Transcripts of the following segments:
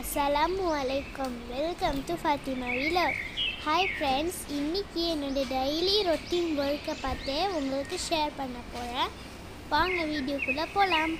அஸ்ஸலாமு அலைக்கும் welcome to Fathima vlog hi friends இன்றைக்கி என்னோட டெய்லி ரொட்டீன் ஒர்க்கை பார்த்து உங்களுக்கு ஷேர் பண்ண போகிறேன் வாங்க வீடியோக்குள்ளே போகலாம்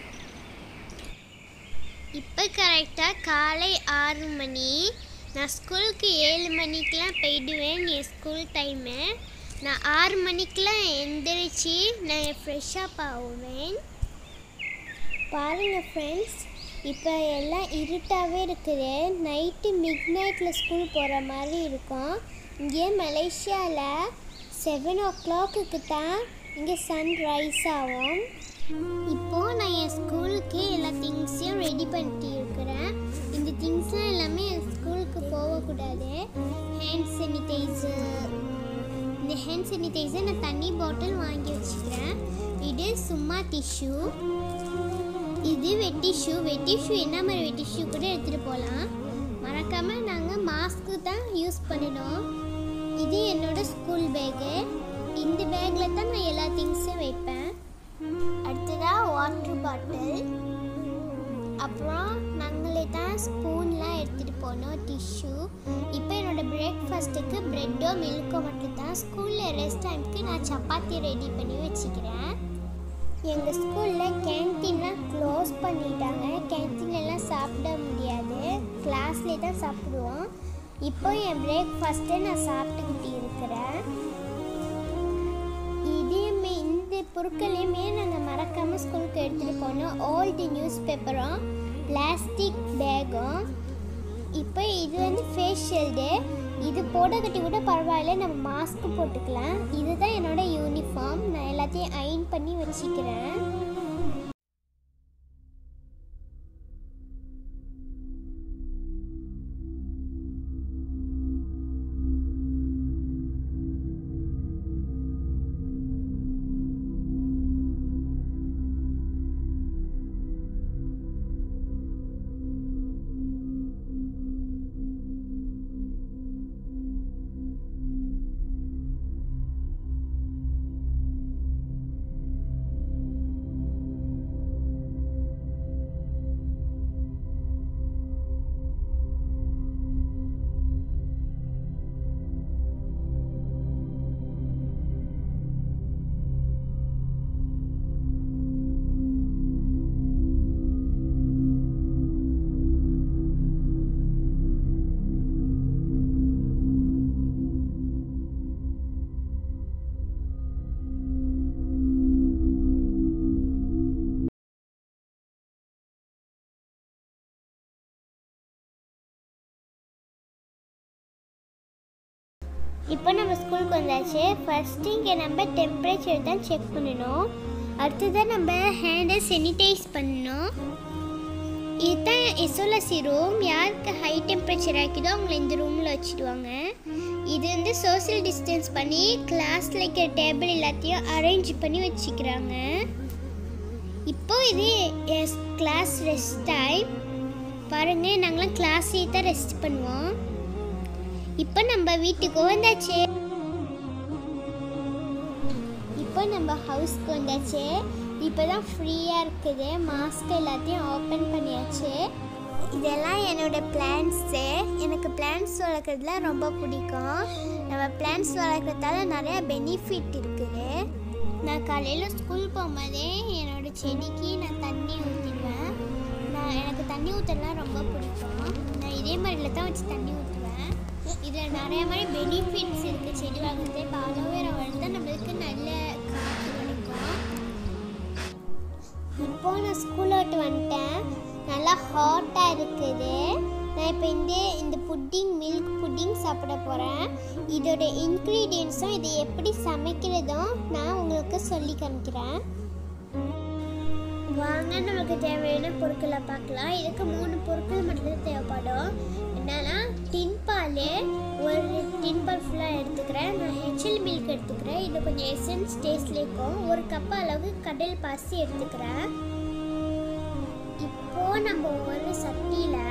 இப்போ கரெக்டாக காலை ஆறு மணி நான் ஸ்கூலுக்கு ஏழு மணிக்கெலாம் போயிடுவேன் என் ஸ்கூல் டைமு நான் ஆறு மணிக்கெலாம் எந்திரிச்சு நான் ஃப்ரெஷ்ஷப் ஆகுவேன் பாருங்கள் ஃப்ரெண்ட்ஸ் இப்போ எல்லாம் இருட்டாகவே இருக்குது நைட்டு மிட் நைட்டில் ஸ்கூல் போகிற மாதிரி இருக்கும் இங்கே மலேசியாவில் செவன் ஓ கிளாக்குக்கு தான் இங்கே சன் ரைஸ் ஆகும் இப்போது நான் என் ஸ்கூலுக்கு எல்லா திங்ஸையும் ரெடி பண்ணிட்டு இருக்கிறேன் இந்த திங்ஸ்லாம் எல்லாமே என் ஸ்கூலுக்கு போகக்கூடாது ஹேண்ட் சானிடைசர் இந்த ஹேண்ட் சானிடைசர் நான் தண்ணி பாட்டில் வாங்கி வச்சுக்கிறேன் இது சும்மா டிஷ்யூ இது வெட்டி ஷூ வெட்டி ஷூ என்ன மாதிரி வெட்டி ஷூ கூட எடுத்துகிட்டு போகலாம் மறக்காமல் நாங்கள் மாஸ்க்கு தான் யூஸ் பண்ணினோம் இது என்னோட ஸ்கூல் பேக்கு இந்த பேக்கில் தான் நான் எல்லா திங்ஸும் வைப்பேன் அடுத்ததாக வாட்டர் பாட்டில் அப்புறம் நாங்களே தான் ஸ்பூன்லாம் எடுத்துகிட்டு போனோம் டிஷ்யூ இப்போ என்னோட பிரேக்ஃபாஸ்ட்டுக்கு ப்ரெட்டோ மில்க்கோ மட்டும் தான் ஸ்கூலில் ரெஸ்ட் டைமுக்கு நான் சப்பாத்தி ரெடி பண்ணி வச்சுக்கிறேன் எங்கள் ஸ்கூலில் கேன்டீன்லாம் க்ளோஸ் பண்ணிட்டாங்க கேன்டீன்லலாம் சாப்பிட முடியாது கிளாஸ்லேயே தான் சாப்பிடுவோம் இப்போ என் பிரேக்ஃபாஸ்ட்டை நான் சாப்பிட்டுக்கிட்டு இருக்கிறேன் இதையுமே இந்த பொருட்களையுமே நாங்கள் மறக்காமல் ஸ்கூலுக்கு எடுத்துகிட்டு போனோம் ஓல்டு நியூஸ் பேப்பரும் பிளாஸ்டிக் பேக்கும் இப்போ இது வந்து ஃபேஸ் ஷீல்டு இது போடக்கட்டி கூட பரவாயில்ல நம்ம மாஸ்க் போட்டுக்கலாம் இதுதான் என்னோட யூனிஃபார்ம் நான் எல்லாத்தையும் அயன் பண்ணி வச்சுக்கிறேன் இப்போ நம்ம ஸ்கூலுக்கு வந்தாச்சு ஃபஸ்ட்டு இங்கே நம்ம டெம்பரேச்சர் தான் செக் பண்ணணும் அடுத்ததான் நம்ம ஹேண்டை சானிடைஸ் பண்ணணும் இதுதான் எசோலசி ரூம் யாருக்கு ஹை டெம்பரேச்சர் ஆக்கிதோ அவங்கள இந்த ரூமில் வச்சுடுவாங்க இது வந்து சோஷியல் டிஸ்டன்ஸ் பண்ணி கிளாஸில் இருக்கிற டேபிள் எல்லாத்தையும் அரேஞ்ச் பண்ணி வச்சுக்கிறாங்க இப்போ இது எஸ் கிளாஸ் ரெஸ்ட் டைம் பாருங்கள் நாங்களாம் கிளாஸ்லேயே தான் ரெஸ்ட் பண்ணுவோம் இப்போ நம்ம வீட்டுக்கு வந்தாச்சு இப்போ நம்ம ஹவுஸ்க்கு வந்தாச்சு இப்போ தான் ஃப்ரீயாக இருக்குது மாஸ்க் எல்லாத்தையும் ஓப்பன் பண்ணியாச்சு இதெல்லாம் என்னோட பிளான்ஸு எனக்கு பிளான்ஸ் வளர்க்குறதுல ரொம்ப பிடிக்கும் நம்ம பிளான்ஸ் வளர்க்குறதால நிறையா பெனிஃபிட் இருக்குது நான் காலையில் ஸ்கூல் போகும்போதே என்னோட செடிக்கு நான் தண்ணி ஊற்றிடுவேன் நான் எனக்கு தண்ணி ஊற்றலாம் ரொம்ப பிடிக்கும் நான் இதே மாதிரில தான் வச்சு தண்ணி ஊற்றுவேன் இதில் நிறைய மாதிரி பெனிஃபிட்ஸ் இருக்குது செடி வளர்க்குறது இப்போ அலோவேரா வளர்த்தா நம்மளுக்கு நல்ல காற்று கிடைக்கும் இப்போ நான் ஸ்கூல் விட்டு வந்துட்டேன் நல்லா ஹாட்டாக இருக்குது நான் இப்போ இந்த இந்த புட்டிங் மில்க் புட்டிங் சாப்பிட போகிறேன் இதோட இன்க்ரீடியன்ஸும் இதை எப்படி சமைக்கிறதும் நான் உங்களுக்கு சொல்லி காமிக்கிறேன் வாங்க நமக்கு தேவையான பொருட்களை பார்க்கலாம் இதுக்கு மூணு பொருட்கள் மட்டும்தான் தேவைப்படும் என்னன்னா டின் பால் ஒரு டின் பால் ஃபுல்லாக எடுத்துக்கிறேன் நான் ஹெச்எல் மில்க் எடுத்துக்கிறேன் இது கொஞ்சம் எசன்ஸ் டேஸ்ட்ல இருக்கும் ஒரு கப் அளவு கடல் பாசி எடுத்துக்கிறேன் இப்போ நம்ம ஒரு சட்டியில்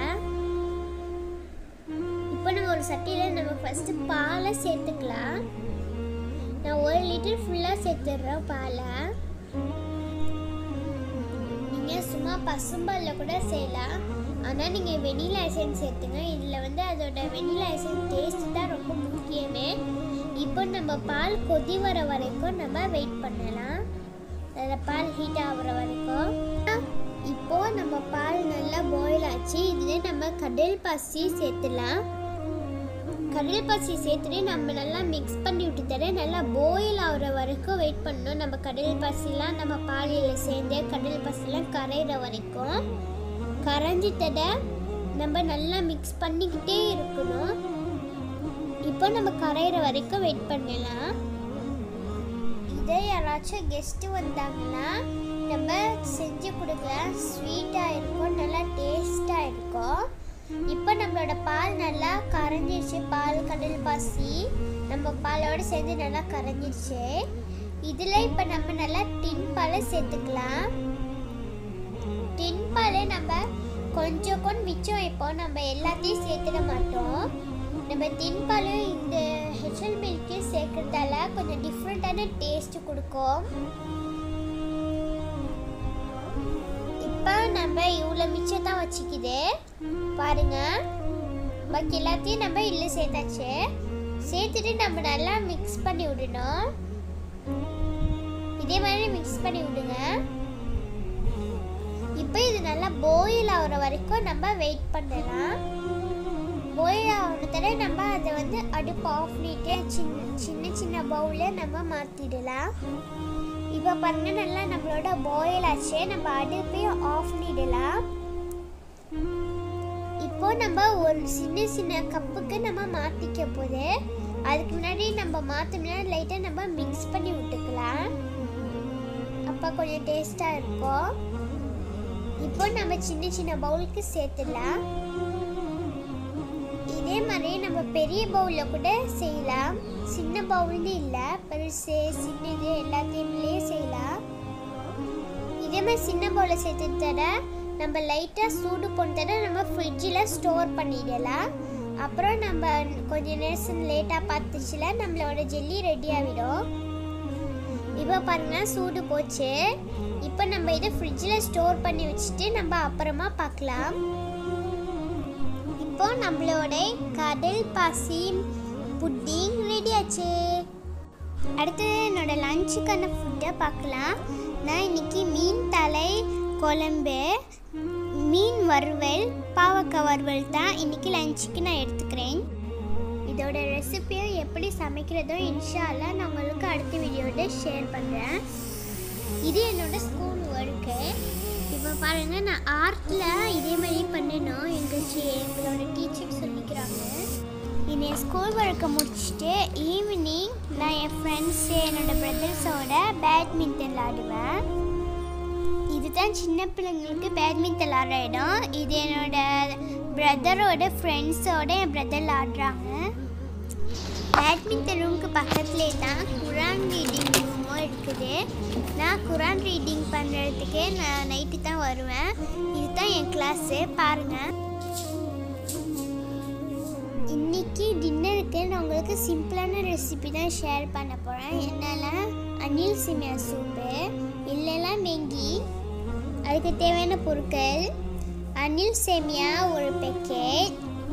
இப்போ நம்ம ஒரு சட்டியில் நம்ம ஃபஸ்ட்டு பாலை சேர்த்துக்கலாம் நான் ஒரு லிட்டர் ஃபுல்லாக சேர்த்துடுறேன் பாலை நீங்கள் சும்மா பசும்பாலில் கூட செய்யலாம் ஆனால் நீங்கள் வெனிலா எசன்ஸ் சேர்த்துங்க இதில் வந்து அதோட வெனிலா எசன்ஸ் டேஸ்ட் தான் ரொம்ப முக்கியமே இப்போ நம்ம பால் கொதி வர வரைக்கும் நம்ம வெயிட் பண்ணலாம் அதில் பால் ஹீட் ஆகுற வரைக்கும் இப்போ நம்ம பால் நல்லா பாயில் ஆச்சு இதில் நம்ம கடல் பாசி சேர்த்துலாம் கடல் பாசி சேர்த்துட்டு நம்ம நல்லா மிக்ஸ் பண்ணி விட்டு தர நல்லா பாயில் ஆகுற வரைக்கும் வெயிட் பண்ணணும் நம்ம கடல் பாசிலாம் நம்ம பாலில் சேர்ந்து கடல் பாசிலாம் கரையிற வரைக்கும் கரைஞ்சிட்டத நம்ம நல்லா மிக்ஸ் பண்ணிக்கிட்டே இருக்கணும் இப்போ நம்ம கரையிற வரைக்கும் வெயிட் பண்ணலாம் இதே யாராச்சும் கெஸ்ட்டு வந்தாங்கன்னா நம்ம செஞ்சு கொடுக்கலாம் ஸ்வீட்டாக இருக்கும் நல்லா டேஸ்ட்டாக இருக்கும் இப்போ நம்மளோட பால் நல்லா கரைஞ்சிருச்சு பால் கடல் பாசி நம்ம பாலோடு சேர்ந்து நல்லா கரைஞ்சிருச்சு இதில் இப்போ நம்ம நல்லா டின் பாலை சேர்த்துக்கலாம் டின் பாலை நம்ம கொஞ்சம் கொஞ்சம் மிச்சம் வைப்போம் நம்ம எல்லாத்தையும் சேர்த்துட மாட்டோம் நம்ம தின்பாலும் இந்த ஹெச்எல் மில்க்கு சேர்க்கறதால கொஞ்சம் டிஃப்ரெண்ட்டான டேஸ்ட் கொடுக்கும் இப்போ நம்ம இவ்வளோ மிச்சம் தான் வச்சுக்குது பாருங்க பாக்கி எல்லாத்தையும் நம்ம இல்லை சேர்த்தாச்சு சேர்த்துட்டு நம்ம நல்லா மிக்ஸ் பண்ணி விடணும் இதே மாதிரி மிக்ஸ் பண்ணி விடுங்க இப்போ இது நல்லா பாயில் ஆகுற வரைக்கும் நம்ம வெயிட் பண்ணலாம் பாயில் ஆகிறத நம்ம அதை வந்து அடுப்பு ஆஃப் பண்ணிட்டு சின்ன சின்ன சின்ன பவுலில் நம்ம மாற்றிடலாம் இப்போ பாருங்க நல்லா நம்மளோட பாயில் ஆச்சு நம்ம அடுப்பையும் ஆஃப் பண்ணிடலாம் இப்போ நம்ம ஒரு சின்ன சின்ன கப்புக்கு நம்ம மாற்றிக்க போது அதுக்கு முன்னாடி நம்ம மாற்றணும்னா லைட்டாக நம்ம மிக்ஸ் பண்ணி விட்டுக்கலாம் அப்போ கொஞ்சம் டேஸ்ட்டாக இருக்கும் இப்போ நம்ம சின்ன சின்ன பவுலுக்கு சேர்த்துடலாம் இதே மாதிரி நம்ம பெரிய பவுலில் கூட செய்யலாம் சின்ன பவுல்னு இல்லை பெருசு சின்னது எல்லாத்தையுமே செய்யலாம் இதே மாதிரி சின்ன பவுலில் சேர்த்து தர நம்ம லைட்டாக சூடு பண்ணி தர நம்ம ஃப்ரிட்ஜில் ஸ்டோர் பண்ணிடலாம் அப்புறம் நம்ம கொஞ்ச நேரம் லேட்டாக பார்த்துச்சுல நம்மளோட ஜெல்லி ரெடி ஆகிடும் இப்போ பாருங்க சூடு போச்சு இப்போ நம்ம இதை ஃப்ரிட்ஜில் ஸ்டோர் பண்ணி வச்சுட்டு நம்ம அப்புறமா பார்க்கலாம் இப்போ நம்மளோட கடல் பாசி புட்டிங் ரெடி ஆச்சு அடுத்தது என்னோட லஞ்சுக்கான ஃபுட்டை பார்க்கலாம் நான் இன்னைக்கு மீன் தலை குழம்பு மீன் வறுவல் பாவக்காய் வறுவல் தான் இன்னைக்கு லஞ்சுக்கு நான் எடுத்துக்கிறேன் இதோட ரெசிபியும் எப்படி சமைக்கிறதோ இன்ஷால்லா நான் உங்களுக்கு அடுத்த வீடியோட ஷேர் பண்ணுறேன் இது என்னோட ஸ்கூல் ஒர்க்கு இப்போ பாருங்கள் நான் ஆர்ட்டில் இதே மாதிரி பண்ணணும் எங்கள் சி- எங்களோட டீச்சர் சொல்லிக்கிறாங்க இன்னைய ஸ்கூல் ஒர்க்கை முடிச்சுட்டு ஈவினிங் நான் என் ஃப்ரெண்ட்ஸு என்னோட பிரதர்ஸோட பேட்மிண்டன் விளாடுவேன் இதுதான் சின்ன பிள்ளைங்களுக்கு பேட்மிண்டன் விளாடுற இடம் இது என்னோட பிரதரோட ஃப்ரெண்ட்ஸோட என் பிரதர் விளாடுறாங்க பேட்மிண்டன் ரூமுக்கு பக்கத்துலேயே தான் குரான் ரீடிங் ரூமும் இருக்குது நான் குரான் ரீடிங் பண்ணுறதுக்கு நான் நைட்டு தான் வருவேன் இதுதான் என் கிளாஸு பாருங்கள் இன்னைக்கு டின்னருக்கு நான் உங்களுக்கு சிம்பிளான ரெசிபி தான் ஷேர் பண்ண போகிறேன் என்னென்னா அனில் சிமியா சூப்பு இல்லைன்னா மேங்கி அதுக்கு தேவையான பொருட்கள் அனில் சேமியா ஒரு பேக்கெட்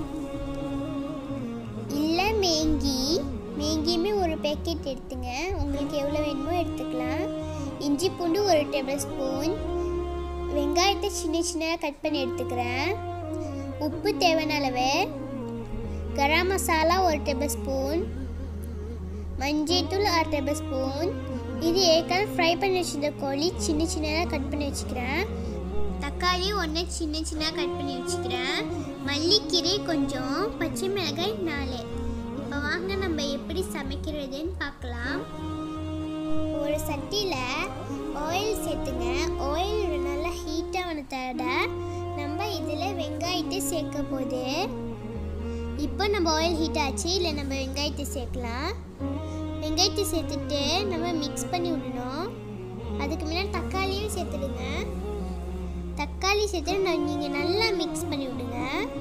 இல்லை மேங்கி மேங்கியுமே ஒரு பேக்கெட் எடுத்துங்க உங்களுக்கு எவ்வளோ வேணுமோ எடுத்துக்கலாம் இஞ்சி பூண்டு ஒரு டேபிள் ஸ்பூன் வெங்காயத்தை சின்ன சின்னதாக கட் பண்ணி எடுத்துக்கிறேன் உப்பு தேவையான அளவு கரம் மசாலா ஒரு டேபிள் ஸ்பூன் மஞ்சள்தூள் அரை டேபிள் ஸ்பூன் இது ஏற்கனவே ஃப்ரை பண்ணி வச்சிருந்த கோழி சின்ன சின்னதாக கட் பண்ணி வச்சுக்கிறேன் தக்காளி ஒன்று சின்ன சின்னதாக கட் பண்ணி வச்சுக்கிறேன் மல்லிக்கீரை கொஞ்சம் பச்சை மிளகாய் நாலு இப்போ வாங்க நம்ம எப்படி சமைக்கிறதுன்னு பார்க்கலாம் ஒரு சட்டியில் ஆயில் சேர்த்துங்க ஆயில் நல்லா ஹீட்டாக ஆன தட நம்ம இதில் வெங்காயத்தை சேர்க்க போது இப்போ நம்ம ஆயில் ஹீட் ஆச்சு இல்லை நம்ம வெங்காயத்தை சேர்க்கலாம் வெங்காயத்தை சேர்த்துட்டு நம்ம மிக்ஸ் பண்ணி விடணும் அதுக்கு முன்னாடி தக்காளியும் சேர்த்துடுங்க தக்காளி சேர்த்து நீங்கள் நல்லா மிக்ஸ் பண்ணி விடுங்க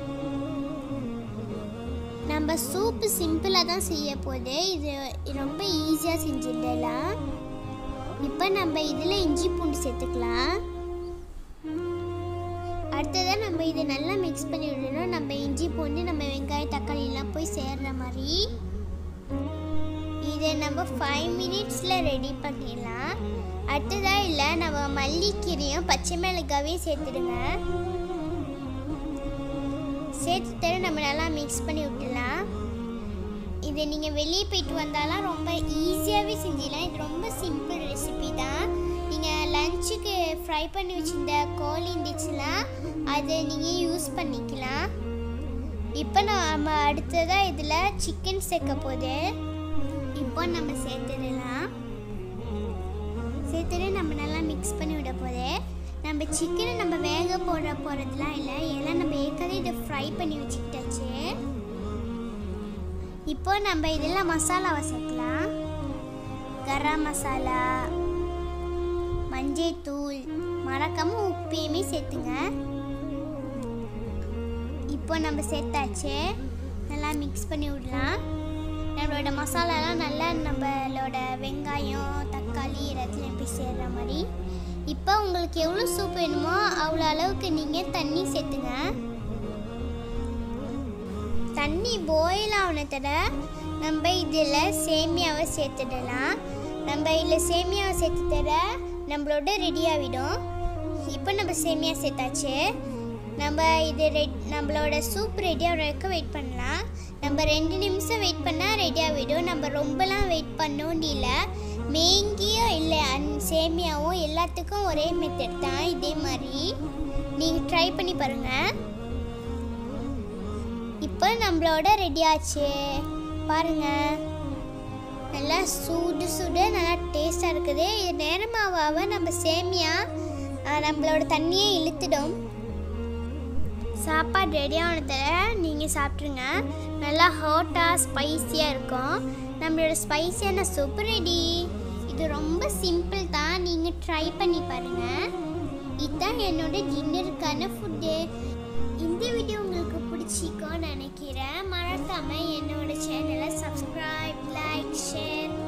நம்ம சூப்பு சிம்பிளாக தான் செய்ய போகுது இது ரொம்ப ஈஸியாக செஞ்சிடலாம் இப்போ நம்ம இதில் இஞ்சி பூண்டு சேர்த்துக்கலாம் அடுத்ததாக நம்ம நம்ம இதை நல்லா மிக்ஸ் பண்ணி விடணும் நம்ம இஞ்சி பூண்டு நம்ம வெங்காயம் தக்காளி எல்லாம் போய் சேர்ற மாதிரி இதை நம்ம ஃபைவ் மினிட்ஸில் ரெடி பண்ணிடலாம் அடுத்ததாக இல்லை நம்ம மல்லிக்கீரையும் பச்சை மிளகாவையும் சேர்த்துடுங்க சேர்த்துட்டு நம்ம நல்லா மிக்ஸ் பண்ணி விட்டுலாம் இதை நீங்கள் வெளியே போயிட்டு வந்தாலும் ரொம்ப ஈஸியாகவே செஞ்சிடலாம் இது ரொம்ப சிம்பிள் ரெசிபி தான் நீங்கள் லஞ்சுக்கு ஃப்ரை பண்ணி வச்சுருந்த கோழி இருந்துச்சுன்னா அதை நீங்கள் யூஸ் பண்ணிக்கலாம் இப்போ நம்ம அடுத்ததாக இதில் சிக்கன் சேர்க்க போகுது இப்போ நம்ம சேர்த்துடலாம் சேர்த்துட்டு நம்ம நல்லா மிக்ஸ் பண்ணி விட போகுது நம்ம சிக்கனை நம்ம வேக போட போகிறதுலாம் இல்லை எல்லாம் நம்ம ஏற்கனவே இதை ஃப்ரை பண்ணி வச்சுக்கிட்டாச்சு இப்போ நம்ம இதில் மசாலாவை சேர்க்கலாம் கரம் மசாலா மஞ்சள் தூள் மறக்காம உப்பையுமே சேர்த்துங்க இப்போ நம்ம சேர்த்தாச்சு நல்லா மிக்ஸ் பண்ணி விடலாம் நம்மளோட மசாலாலாம் நல்லா நம்மளோட வெங்காயம் தக்காளி எல்லாத்துலேயும் போய் சேர்ற மாதிரி இப்போ உங்களுக்கு எவ்வளோ சூப் வேணுமோ அவ்வளோ அளவுக்கு நீங்கள் தண்ணி சேர்த்துங்க தண்ணி பாயில் ஆனதோட நம்ம இதில் சேமியாவை சேர்த்துடலாம் நம்ம இதில் சேமியாவை சேர்த்து தர நம்மளோட ரெடி ஆகிடும் இப்போ நம்ம சேமியா சேர்த்தாச்சு நம்ம இது ரெட் நம்மளோட சூப் ரெடி ஆகிற வரைக்கும் வெயிட் பண்ணலாம் நம்ம ரெண்டு நிமிஷம் வெயிட் பண்ணால் ரெடி ஆகிடும் நம்ம ரொம்பலாம் வெயிட் பண்ணோன்னு இல்லை மேங்கியும் இல்லை அந் சேமியாவும் எல்லாத்துக்கும் ஒரே மெத்தட் தான் இதே மாதிரி நீங்கள் ட்ரை பண்ணி பாருங்கள் இப்போ நம்மளோட ரெடி ஆச்சு பாருங்க நல்லா சூடு சூடு நல்லா டேஸ்டாக இருக்குது இது நேரமாவாக நம்ம சேமியா ஆ, நம்மளோட தண்ணியை இழுத்துடும் சாப்பாடு ரெடி ஆனதில் நீங்கள் சாப்பிட்ருங்க நல்லா ஹாட்டாக ஸ்பைஸியாக இருக்கும் நம்மளோட ஸ்பைஸியான சூப் ரெடி இது ரொம்ப சிம்பிள் தான் நீங்கள் ட்ரை பண்ணி பாருங்கள் இதுதான் என்னோட டின்னருக்கான ஃபுட்டு இந்த வீடியோ உங்களுக்கு பிடிச்சிக்கோன்னு நினைக்கிறேன் மறக்காம என்னோட சேனலை சப்ஸ்கிரைப் லைக் ஷேர்